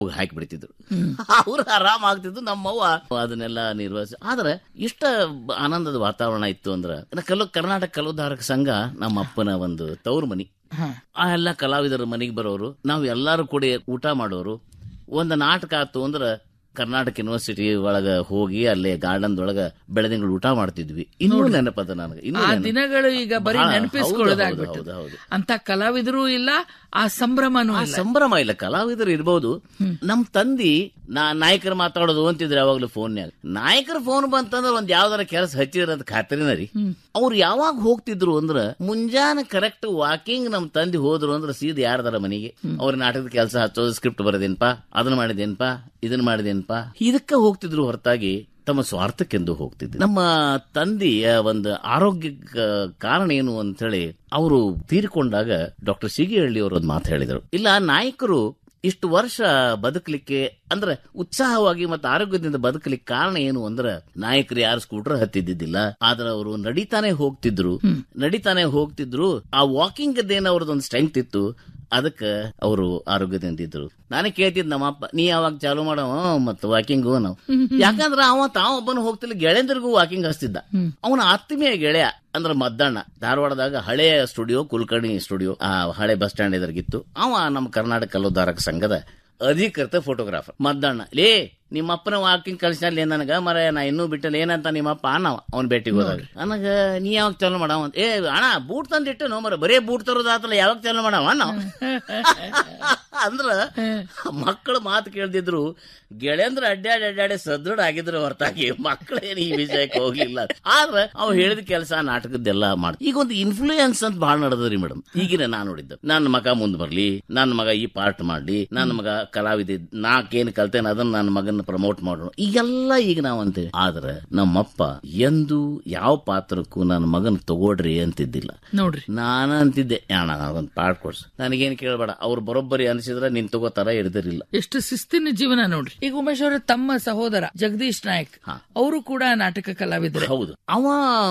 ಹಾಕಿ ಬಿಡ್ತಿದ್ರು ಅವ್ರು ಆರಾಮ ಆಗ್ತಿದ್ರು ನಮ್ಮವ್ವ ಅದನ್ನೆಲ್ಲ ನಿರ್ವಹಿಸಿ ಆದ್ರೆ ಇಷ್ಟ ಬ- ಆನಂದದ ವಾತಾವರಣ ಇತ್ತು ಅಂದ್ರ ಕಲ್ಲು ಕರ್ನಾಟಕ ಕಲುಧಾರಕ ಸಂಘ ನಮ್ಮ ಅಪ್ಪನ ಒಂದು ತವ್ರ ಮನಿ ಆ ಎಲ್ಲ ಕಲಾವಿದರ ಮನೆಗೆ ಬರೋರು ನಾವು ಎಲ್ಲಾರು ಕೂಡ ಊಟ ಮಾಡೋರು ಒಂದು ನಾಟಕ ಆತು ಅಂದ್ರ ಕರ್ನಾಟಕ ಯೂನಿವರ್ಸಿಟಿ ಒಳಗ ಹೋಗಿ ಅಲ್ಲೇ ಗಾರ್ಡನ್ ಒಳಗ ಬೆಳೆದಿಂಗಳು ಊಟ ಮಾಡ್ತಿದ್ವಿ ಇನ್ನೂ ನೆನಪದ ನನಗೆ ಇನ್ನೂ ಆ ನೆನಪು. ದಿನಗಳು ಈಗ ಬರೀ ಬಹಳ- ನೆನಪಿಸ್ಕೊಳ್ಳೋದಾಗ್ಬಿಟ್ಟು ಹೌದು, ಹೌದು, ಹೌದು. ಅಂತ ಕಲಾವಿದರು ಇಲ್ಲ ಆ ಸಂಭ್ರಮನೂ ಆ ಇಲ್ಲ ಸಂಭ್ರಮ ಇಲ್ಲ ಕಲಾವಿದರು ಇರ್ಬೋದು ನಮ್ ತಂದಿ ನಾ ನಾಯಕರು ಮಾತಾಡೋದು ಅಂತಿದ್ರೆ ಯಾವಾಗ್ಲೂ ಫೋನ್ಯಾಗ ನಾಯಕರ ಫೋನ್ ಬಂತಂದ್ರ ಒಂದ್ ಯಾವ್ದಾರ ಕೆಲಸ ಹಚ್ಚಿದ್ರ ಅಂತ ಖಾತ್ರಿನ ರೀ ಅವ್ರು ಯಾವಾಗ ಹೋಗ್ತಿದ್ರು ಅಂದ್ರ ಮುಂಜಾನೆ ಕರೆಕ್ಟ್ ವಾಕಿಂಗ್ ನಮ್ ತಂದಿ ಹೋದ್ರು ಅಂದ್ರ ಸೀದಾ ಯಾರದಾರ ಮನೆಗೆ ಅವ್ರ ನಾಟಕದ ಕೆಲಸ ಹಚ್ಚೋದು ಸ್ಕ್ರಿಪ್ಟ್ ಬರದೇನ್ಪಾ ಅದನ್ನ ಮಾಡಿದೇನ್ಪಾ ಇದನ್ನ ಮಾಡಿದೇನ್ಪಾ ಇದಕ್ಕ ಹೋಗ್ತಿದ್ರು ಹೊರತಾಗಿ ತಮ್ಮ ಸ್ವಾರ್ಥಕ್ಕೆಂದು ಹೋಗ್ತಿದ್ರು ನಮ್ಮ ತಂದೆಯ ಒಂದು ಆರೋಗ್ಯ ಕಾರಣ ಏನು ಅಂತ ಹೇಳಿ ಅವರು ತೀರಿಕೊಂಡಾಗ ಡಾಕ್ಟರ್ ಸಿಗಿಹಳ್ಳಿ ಅವರು ಒಂದು ಮಾತು ಹೇಳಿದರು ಇಲ್ಲ ನಾಯಕರು ಇಷ್ಟು ವರ್ಷ ಬದುಕಲಿಕ್ಕೆ ಅಂದ್ರೆ ಉತ್ಸಾಹವಾಗಿ ಮತ್ತು ಆರೋಗ್ಯದಿಂದ ಬದುಕಲಿಕ್ಕೆ ಕಾರಣ ಏನು ಅಂದ್ರೆ ನಾಯಕರು ಯಾರು ಸ್ಕೂಟರ್ ಹತ್ತಿದ್ದಿದ್ದಿಲ್ಲ ಆದ್ರೆ ಅವರು ನಡಿತಾನೆ ಹೋಗ್ತಿದ್ರು ನಡಿತಾನೆ ಹೋಗ್ತಿದ್ರು ಆ ವಾಕಿಂಗ್ ಅದೇನ ಅವ್ರದ್ದೊಂದು ಸ್ಟ್ರೆಂತ್ ಇತ್ತು ಅದಕ್ಕೆ ಅವರು ಆರೋಗ್ಯದಿಂದ ಇದ್ರು ನಾನೇ ಕೇಳ್ತಿದ್ ನಮ್ಮಪ್ಪ ನೀ ಯಾವಾಗ ಚಾಲು ಮಾಡವ ಮತ್ತ ವಾಕಿಂಗು ನಾವು ಯಾಕಂದ್ರ ಅವ ತಾವೊಬ್ಬನು ಹೋಗ್ತಿಲ್ಲ ಗೆಳೆಯಂದ್ರಿಗೂ ವಾಕಿಂಗ್ ಹಚ್ತಿದ್ದ ಅವನ ಆತ್ಮೀಯ ಗೆಳೆಯ ಅಂದ್ರ ಮದ್ದಣ್ಣ ಧಾರವಾಡದಾಗ ಹಳೆಯ ಸ್ಟುಡಿಯೋ ಕುಲಕರ್ಣಿ ಸ್ಟುಡಿಯೋ ಆ ಹಳೆ ಬಸ್ ಸ್ಟ್ಯಾಂಡ್ ಎದುರಿಗಿತ್ತು ಅವ ನಮ್ಮ ಕರ್ನಾಟಕ ಕಲ್ಲುಧಾರಕ ಸಂಘದ ಅಧಿಕೃತ ಫೋಟೋಗ್ರಾಫರ್ ಮದ್ದಣ್ಣ ಲೇ ನಿಮ್ಮಪ್ಪನ ವಾಕಿಂಗ್ ಕಳ್ಸಿನಲ್ಲಿ ನನಗ ಮರ ನಾ ಇನ್ನೂ ಬಿಟ್ಟಲ್ಲ ಏನಂತ ನಿಮ್ಮಪ್ಪ ಅನ್ನವ ಅವ್ನ ಭೇಟಿಗೆ ಹೋದಾಗ ನನಗ ನೀ ಯಾವಾಗ ಚಾಲು ಮಾಡವ ಅಂತ ಏ ಅಣ್ಣ ಬೂಟ್ ತಂದಿಟ್ಟು ನೋ ಮರ ಬರೇ ಬೂಟ್ ತರೋದಾತಲ್ಲ ಯಾವಾಗ ಚಾಲು ಮಾಡವ ನಾವು ಅಂದ್ರ ಮಕ್ಕಳು ಮಾತು ಕೇಳ್ದಿದ್ರು ಗೆಳೆಯಂದ್ರ ಅಡ್ಡಾಡಿ ಅಡ್ಡಾಡಿ ಸದೃಢ ಆಗಿದ್ರು ಹೊರತಾಗಿ ಮಕ್ಕಳೇನು ಈ ವಿಷಯಕ್ಕೆ ಹೋಗ್ಲಿಲ್ಲ ಆದ್ರೆ ಅವ್ ಹೇಳಿದ ಕೆಲಸ ನಾಟಕದ್ದೆಲ್ಲ ಮಾಡ್ ಈಗ ಒಂದು ಇನ್ಫ್ಲೂಯೆನ್ಸ್ ಅಂತ ಬಹಳ ನಡೆದ್ರಿ ಮೇಡಮ್ ಈಗಿನ ನಾ ನೋಡಿದ್ದು ನನ್ನ ಮಗ ಮುಂದ್ ಬರ್ಲಿ ನನ್ನ ಮಗ ಈ ಪಾರ್ಟ್ ಮಾಡ್ಲಿ ನನ್ನ ಮಗ ಕಲಾವಿದ ನಾಕೇನ್ ಕಲ್ತೇನೆ ಅದನ್ನ ನನ್ನ ಮಗನ ಪ್ರಮೋಟ್ ಮಾಡೋಣ ಈಗೆಲ್ಲ ಈಗ ನಾವ್ ಅಂತೇವೆ ಆದ್ರೆ ನಮ್ಮಪ್ಪ ಎಂದು ಯಾವ ಪಾತ್ರಕ್ಕೂ ನನ್ನ ಮಗನ ತಗೋಡ್ರಿ ಅಂತಿದ್ದಿಲ್ಲ ನೋಡ್ರಿ ನಾನ ಅಂತಿದ್ದೆ ಅಣ್ಣ ಒಂದ್ ಪಾಠ ಕೊಡ್ಸು ನನಗೇನ್ ಕೇಳಬೇಡ ಅವ್ರು ಬರೋಬ್ಬರಿ ಅನಿಸಿದ್ರೆ ನಿನ್ ತಗೋತಾರ ಹಿಡ್ದಿರಿಲ್ಲ ಎಷ್ಟು ಶಿಸ್ತಿನ ಜೀವನ ನೋಡ್ರಿ ಈಗ ಉಮೇಶ್ ಅವರ ತಮ್ಮ ಸಹೋದರ ಜಗದೀಶ್ ನಾಯಕ್ ಅವರು ಕೂಡ ನಾಟಕ ಕಲಾವಿದರು ಹೌದು ಅವ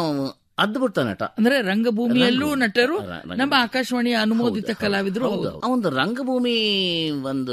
ಅದ್ಭುತ ನಟ ಅಂದ್ರೆ ರಂಗಭೂಮಿಯಲ್ಲೂ ನಟರು ನಮ್ಮ ಆಕಾಶವಾಣಿಯ ಅನುಮೋದಿತ ಕಲಾವಿದರು ಹೌದು ಅವಂದು ರಂಗಭೂಮಿ ಒಂದು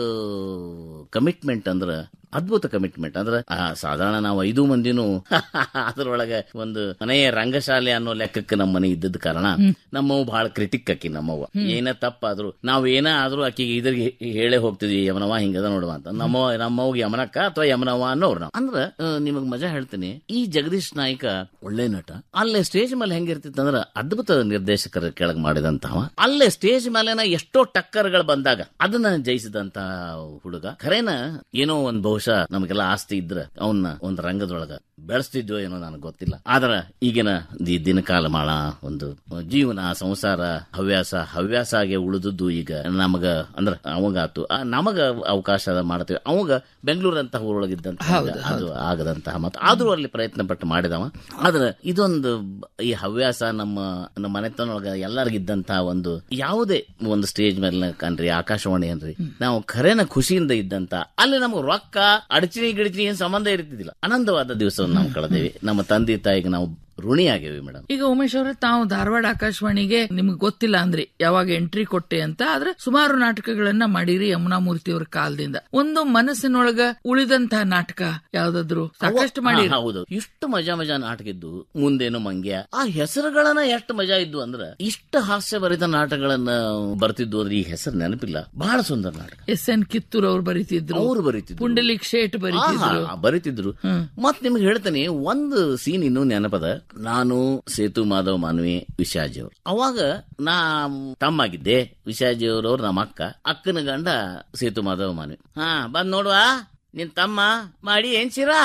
ಕಮಿಟ್ಮೆಂಟ್ ಅಂದ್ರ ಅದ್ಭುತ ಕಮಿಟ್ಮೆಂಟ್ ಅಂದ್ರ ಆ, ಸಾಧಾರಣ ನಾವು ಐದು ಮಂದಿನೂ ಅದ್ರೊಳಗೆ ಒಂದು ಮನೆಯ ರಂಗಶಾಲೆ ಅನ್ನೋ ಲೆಕ್ಕಕ್ಕೆ ನಮ್ಮ ಮನೆ ಇದ್ದದ ಕಾರಣ ನಮ್ಮವ್ ಬಹಳ ಕ್ರಿಟಿಕ್ ಆಕಿ ನಮ್ಮವ್ವ ಏನ ತಪ್ಪಾದ್ರು ನಾವ್ ಏನ ಆದ್ರೂ ಆಕಿಗೆ ಇದ್ರಿಗೆ ಹೇಳೇ ಹೋಗ್ತಿದ್ವಿ ಯಮನವ ಹಿಂಗದ ನೋಡುವ ಅಂತ ನಮ್ಮ ನಮ್ಮವ್ಗೆ ಯಮನಕ್ಕ ಅಥವಾ ಯಮನವ ಅನ್ನೋರು ನಾವು ಅಂದ್ರ ಆ, ನಿಮಗ್ ಮಜಾ ಹೇಳ್ತೀನಿ ಈ ಜಗದೀಶ್ ನಾಯ್ಕ ಒಳ್ಳೆ ನಟ ಅಲ್ಲೇ ಸ್ಟೇಜ್ ಮೇಲೆ ಹೆಂಗಿರ್ತಿತ್ತು ಅಂದ್ರ ಅದ್ಭುತ ನಿರ್ದೇಶಕರ ಕೆಳಗ್ ಮಾಡಿದಂತವ ಅಲ್ಲೇ ಸ್ಟೇಜ್ ಮೇಲೆನ ಎಷ್ಟೋ ಟಕ್ಕರ್ಗಳು ಬಂದಾಗ ಅದನ್ನ ಜಯಿಸಿದಂತ ಹುಡುಗ ಖರೇನ ಏನೋ ಒಂದ್ ಬಹುಶಃ ನಮಗೆಲ್ಲ ಆಸ್ತಿ ಇದ್ರ ಅವನ್ನ ಒಂದ್ ರಂಗದೊಳಗ ಬೆಳೆಸ್ತಿದ್ವೋ ಏನೋ ನನಗೆ ಗೊತ್ತಿಲ್ಲ ಆದ್ರ ಈಗಿನ ದಿ- ದಿನಕಾಲ ಮಾಡ ಒಂದು ಜೀವನ ಸಂಸಾರ ಹವ್ಯಾಸ ಹವ್ಯಾಸ ಆಗಿ ಉಳಿದದ್ದು ಈಗ ನಮಗ ಅಂದ್ರ ಅವಾಗಾತು ಆ, ನಮಗ ಅವಕಾಶ ಮಾಡ್ತೀವಿ ಅವಾಗ ಬೆಂಗಳೂರು ಅಂತ ಊರೊಳಗಿದ್ದಂತ ಅದು ಆಗದಂತಹ ಮತ್ತು ಆದ್ರೂ ಅಲ್ಲಿ ಪ್ರಯತ್ನ ಪಟ್ಟು ಮಾಡಿದವ ಆದ್ರೆ ಇದೊಂದು ಬ- ಈ ಹವ್ಯಾಸ ನಮ್ಮ ನಮ್ಮ ಮನೆತನೊಳಗ ಎಲ್ಲರಿಗಿದ್ದಂತಹ ಒಂದು ಯಾವುದೇ ಒಂದು ಸ್ಟೇಜ್ ಮೇಲೆ ಕಣ್ರಿ ಆಕಾಶವಾಣಿ ಅನ್ರಿ ನಾವು ಖರೇನ ಖುಷಿಯಿಂದ ಇದ್ದಂತ ಅಲ್ಲಿ ನಮ್ಗೆ ರೊಕ್ಕ ಅಡಚಣೆ ಗಿಡಚಣಿ ಏನ್ ಸಂಬಂಧ ಇರ್ತಿದ್ದಿಲ್ಲ ಆನಂದವಾದ ದಿವಸವನ್ನು ನಾವು ಕಳೆದೇವಿ ನಮ್ಮ ತಂದೆ ತಾಯಿಗೆ ನಾವು ಋಣಿ ಆಗೇವಿ ಮೇಡಮ್ ಈಗ ಉಮೇಶ್ ಅವರೇ ತಾವು ಧಾರವಾಡ ಆಕಾಶವಾಣಿಗೆ ನಿಮ್ಗೆ ಗೊತ್ತಿಲ್ಲ ಅಂದ್ರಿ ಯಾವಾಗ ಎಂಟ್ರಿ ಕೊಟ್ಟೆ ಅಂತ ಆದ್ರೆ ಸುಮಾರು ನಾಟಕಗಳನ್ನ ಮಾಡಿರಿ ಯಮುನಾ ಮೂರ್ತಿ ಅವರ ಕಾಲದಿಂದ ಒಂದು ಮನಸ್ಸಿನೊಳಗ ಉಳಿದಂತಹ ನಾಟಕ ಯಾವ್ದಾದ್ರು ಸಾಕಷ್ಟು ಮಾಡಿ ಹಾ, ಹೌದು ಇಷ್ಟು ಮಜಾ ಮಜಾ ನಾಟಕ ಇದ್ದು ಮುಂದೇನು ಮಂಗ್ಯ ಆ ಹೆಸರುಗಳನ್ನ ಎಷ್ಟು ಮಜಾ ಇದ್ದು ಅಂದ್ರ ಇಷ್ಟು ಹಾಸ್ಯಭರಿತ ನಾಟಕಗಳನ್ನ ಬರ್ತಿದ್ದು ಅಂದ್ರೆ ಈ ಹೆಸರು ನೆನಪಿಲ್ಲ ಬಹಳ ಸುಂದರ ನಾಟಕ ಎಸ್ ಎನ್ ಕಿತ್ತೂರ್ ಅವ್ರು ಬರೀತಿದ್ರು ಅವ್ರು ಬರೀತಿದ್ರು ಪುಂಡಲಿಕ್ ಶೇಟ್ ಬರೀತಿದ್ರು ಆಹಾ, ಬರೀತಿದ್ರು ಮತ್ ನಿಮ್ಗೆ ಹೇಳ್ತೇನೆ ಒಂದು ಸೀನ್ ಇನ್ನೂ ನೆನಪದ ನಾನು ಸೇತು ಮಾಧವ್ ಮಾನವಿ ವಿಶಾಜಿ ಅವ್ರು ಅವಾಗ ನಾ ತಮ್ಮಾಗಿದ್ದೆ ವಿಶಾಜಿ ಅವ್ರವ್ರು ನಮ್ಮ ಅಕ್ಕ ಅಕ್ಕನ ಗಂಡ ಸೇತು ಮಾಧವ್ ಮಾನವಿ ಹಾ ಬಂದ್ ನೋಡುವ ನಿನ್ ತಮ್ಮ ಮಾಡಿ ಏನ್ ಶಿರಾ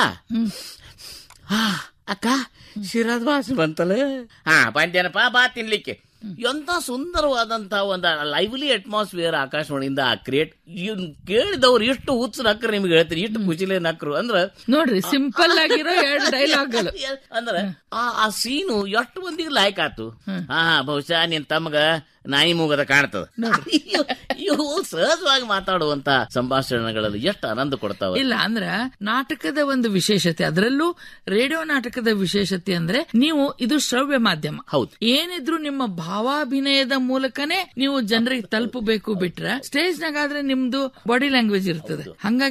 ಹಾ ಅಕ್ಕ ಶಿರಾದ ಭಾಷೆ ಬಂತಲ್ಲ ಹಾ ಬಂದೇನಪ್ಪ ಬಾ ತಿನ್ಲಿಕ್ಕೆ ಎಂತ ಸುಂದರವಾದಂತಹ ಒಂದು ಲೈವ್ಲಿ ಅಟ್ಮಾಸ್ಫಿಯರ್ ಆಕಾಶವಾಣಿಯಿಂದ ಕ್ರಿಯೇಟ್ ಕೇಳಿದವ್ರು ಎಷ್ಟು ಹುಚ್ಚ ನಕ್ರು ನಿಮ್ಗೆ ಹೇಳ್ತೀನಿ ಎಷ್ಟು ಖುಷಿಲೇ ನಕ್ರು ಅಂದ್ರ ನೋಡ್ರಿ ಸಿಂಪಲ್ ಆಗಿರೋ ಎರಡು ಡೈಲಾಗ್ಗಳು ಅಂದ್ರ ಆ ಆ ಸೀನು ಎಷ್ಟು ಮಂದಿಗೆ ಲಾಯ್ಕ್ ಆತು ಹಾ ಬಹುಶಃ ನಿನ್ ತಮ್ಮಗ ನಾಯಿ ಮೂಗದ ಕಾಣ್ತದ ಇವ್- ಇವ್ ಇವು ಸಹಜವಾಗಿ ಮಾತಾಡುವಂತ ಸಂಭಾಷಣೆಗಳಲ್ಲಿ ಎಷ್ಟು ಆನಂದ ಕೊಡ್ತಾವ ಇಲ್ಲ ಅಂದ್ರ ನಾಟಕದ ಒಂದು ವಿಶೇಷತೆ ಅದರಲ್ಲೂ ರೇಡಿಯೋ ನಾಟಕದ ವಿಶೇಷತೆ ಅಂದ್ರೆ ನೀವು ಇದು ಶ್ರವ್ಯ ಮಾಧ್ಯಮ ಹೌದು. ಏನಿದ್ರು ನಿಮ್ಮ ಭಾವಾಭಿನಯದ ಮೂಲಕನೇ ನೀವು ಜನರಿಗೆ ತಲುಪಬೇಕು ಬಿಟ್ರ ಸ್ಟೇಜ್ ನಾಗಾದ್ರೆ ನಿಮ್ದು ಬಾಡಿ ಲ್ಯಾಂಗ್ವೇಜ್ ಇರ್ತದೆ ಹಂಗಾಗಿ